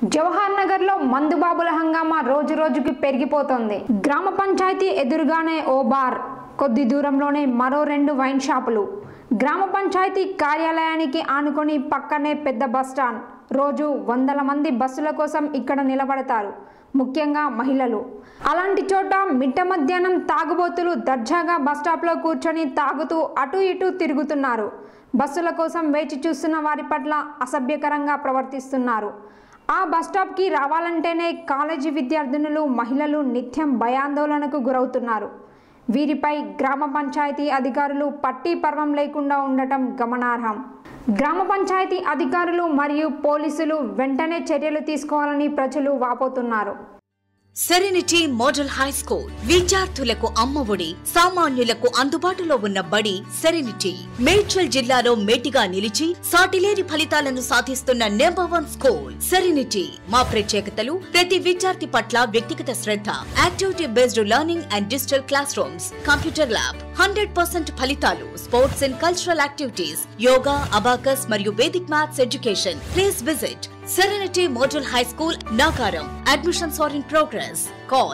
జవహర్ నగర్ లో మందుబాబుల హంగామా రోజు రోజుకి పెరిగిపోతోంది గ్రామ పంచాయతీ ఎదురుగానే ఓ బార్ కొద్ది దూరంలోనే మరో రెండు వైన్ షాపులు గ్రామ పంచాయతీ కార్యాలయానికి ఆనుకొని పక్కనే పెద్ద బస్టాండ్ రోజు వందల మంది బస్సుల కోసం ఇక్కడ నిలబడతారు ముఖ్యంగా మహిళలు అలాంటి చోట మిట్ట మధ్యాహ్నం తాగుబోతులు దర్జాగా బస్టాప్లో కూర్చొని తాగుతూ అటు ఇటు తిరుగుతున్నారు బస్సుల కోసం వేచి చూస్తున్న వారి పట్ల అసభ్యకరంగా ప్రవర్తిస్తున్నారు ఆ బస్టాప్కి రావాలంటేనే కాలేజీ విద్యార్థినులు మహిళలు నిత్యం భయాందోళనకు గురవుతున్నారు వీరిపై గ్రామ పంచాయతీ అధికారులు పట్టీ పర్వం లేకుండా ఉండటం గమనార్హం గ్రామ పంచాయతీ అధికారులు మరియు పోలీసులు వెంటనే చర్యలు తీసుకోవాలని ప్రజలు వాపోతున్నారు సెరెనిటీ మోడల్ హై స్కూల్ విద్యార్థులకు అమ్మఒడి సామాన్యులకు అందుబాటులో ఉన్న బడి సెరెనిటీ మేడ్చల్ జిల్లాలో మేటిగా నిలిచి సాటిలేని ఫలితాలను సాధిస్తున్న నెంబర్ వన్ స్కూల్ సెరెనిటీ మా ప్రత్యేకతలు ప్రతి విద్యార్థి పట్ల వ్యక్తిగత శ్రద్ధ activity based learning and digital class rooms computer lab hundred percent ఫలితాలు sports and cultural activities yoga abacus మరియు Vedic maths education please visit Serenity Model High School, Nagaram. Admissions are in progress. Call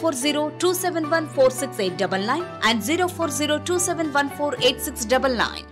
040 and 040 271 8699.